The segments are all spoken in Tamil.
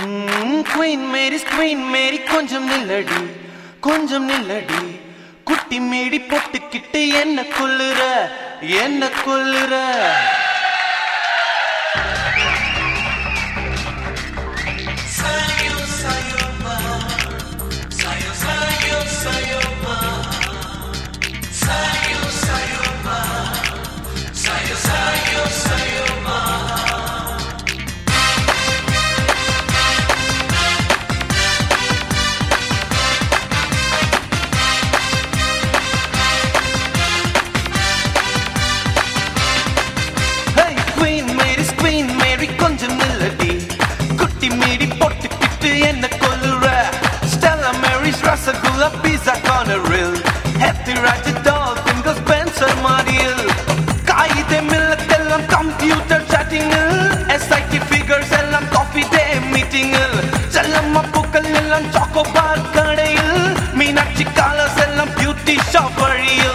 குயின் மேரி குயின் மேரி கொஞ்சம் நில்லடி கொஞ்சம் நில்லடி குட்டி மேடி போட்டுக்கிட்டு என்ன கொல்லுற என்ன கொல்லுற Hey, Queen Mary, Queen Mary, கொஞ்சம் நில்லடி குட்டி மீடி போட்டுக்கிட்டு என்ன கொல்லுற ஸ்டெல்லா மேரிஸ் ரசகுல்லா பீஸா கார்னரில் ஹெப்பி ராஜ் டால்பின் ஸ்பென்சர் மாடியில் காகிதம் இல்லத்தெல்லாம் கம்ப்யூட்டர் சாட்டிங்கில் எஸ்ஐடி ஃபிகர்ஸ் எல்லாம் காஃபி டே மீட்டிங்கில் செல்லம்மா பூக்கள் எல்லாம் சாக்கோ பார் கடையில் மீனாட்சி காலர்ஸ் எல்லாம் பியூட்டி ஷாப் வழியில்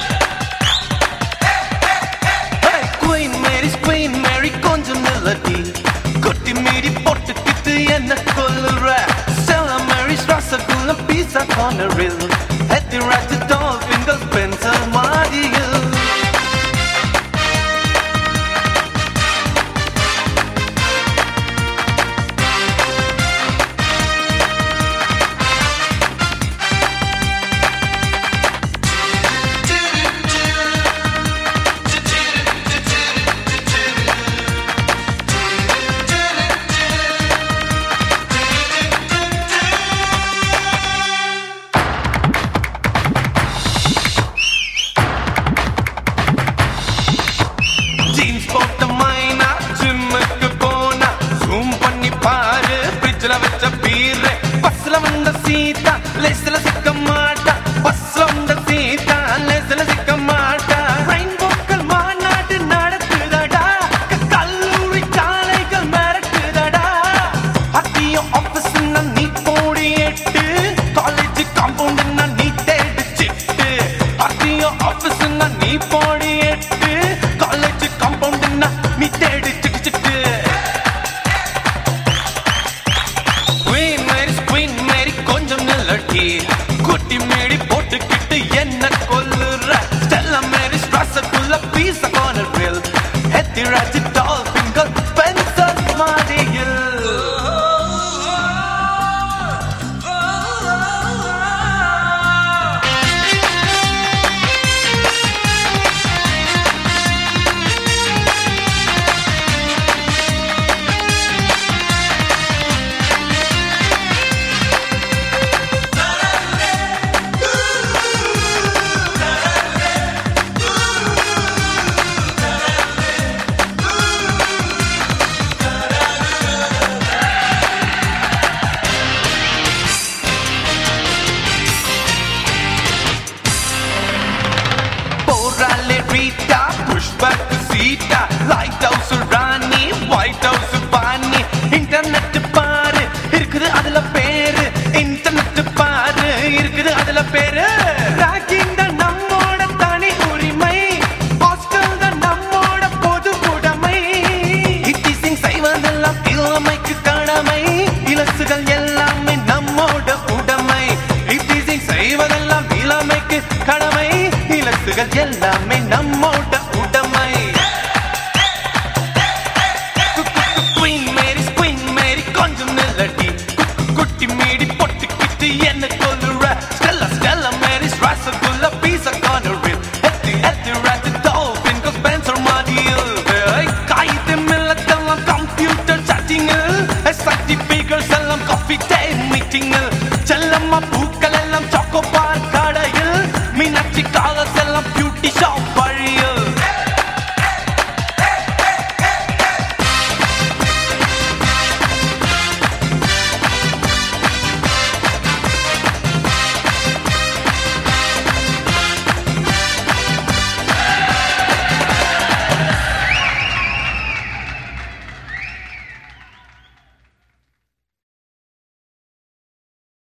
Hey, Queen Mary, Queen Mary, கொஞ்சம் நில்லடி குட்டி மீறி போட்டுக்கிட்டு என்ன கொல்லுற Stella Mary's ரசகுல்லம் பீஸா கார்னரில்